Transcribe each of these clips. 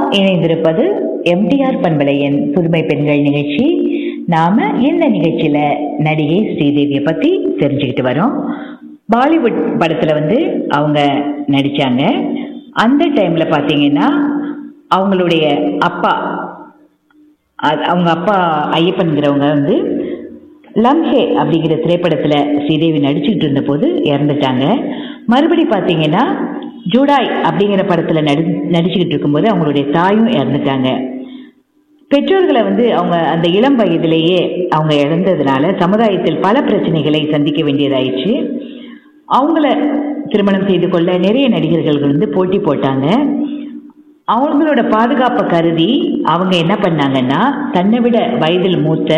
இணைந்திருப்பது எம்டிஆர் பண்பலையின் புதுமை பெண்கள் நிகழ்ச்சி நாம இந்த நிகழ்ச்சியில நடிகை ஸ்ரீதேவியை பத்தி தெரிஞ்சுக்கிட்டு வரோம் பாலிவுட் படத்துல வந்து அவங்க நடிச்சாங்க அந்த டைம்ல பாத்தீங்கன்னா அவங்களுடைய அப்பா அது- அவங்க அப்பா ஐயப்பன்கிறவங்க வந்து லம்ஹே அப்படிங்கிற திரைப்படத்துல ஸ்ரீதேவி நடிச்சுக்கிட்டு இருந்தபோது இறந்துட்டாங்க மறுபடி பார்த்தீங்கன்னா ஜூடாய் அப்படிங்கிற படத்துல நடி நடிச்சுக்கிட்டு இருக்கும்போது அவங்களுடைய தாயும் இறந்துட்டாங்க பெற்றோர்களை வந்து அவங்க அந்த இளம் வயதிலேயே அவங்க இழந்ததுனால சமுதாயத்தில் பல பிரச்சனைகளை சந்திக்க வேண்டியதாயிடுச்சு அவங்கள திருமணம் செய்து கொள்ள நிறைய நடிகர்கள் வந்து போட்டி போட்டாங்க அவங்களோட பாதுகாப்பை கருதி அவங்க என்ன பண்ணாங்கன்னா தன்னை விட வயதில் மூத்த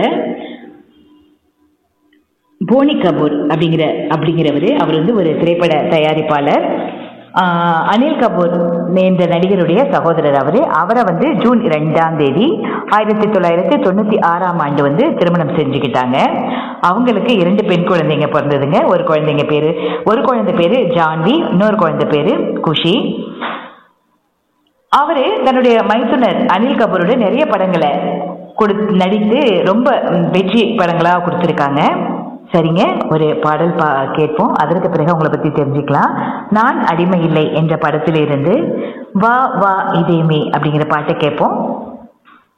போனி கபூர் அப்படிங்கிற அப்படிங்கிறவர் அவர் வந்து ஒரு திரைப்பட தயாரிப்பாளர் ஆஹ் அனில் கபூர் என்ற நடிகருடைய சகோதரர் அவர் அவரை வந்து ஜூன் ரெண்டாம் தேதி ஆயிரத்தி தொள்ளாயிரத்தி தொண்ணூற்றி ஆறாம் ஆண்டு வந்து திருமணம் செஞ்சுக்கிட்டாங்க அவங்களுக்கு இரண்டு பெண் குழந்தைங்க பிறந்ததுங்க ஒரு குழந்தைங்க பேரு ஒரு குழந்தை பேரு ஜான்வி இன்னொரு குழந்தை பேரு குஷி அவரு தன்னுடைய மைத்துனர் அனில் கபூரோட நிறைய படங்களை கொடு நடித்து ரொம்ப ம், வெற்றி படங்களா கொடுத்துருக்காங்க சரிங்க ஒரு பாடல் பா கேட்போம் அதற்கு பிறகு உங்களை பத்தி தெரிஞ்சுக்கலாம் நான் அடிமை இல்லை என்ற படத்திலிருந்து வா வா இதேமே அப்படிங்கிற பாட்டை கேட்போம்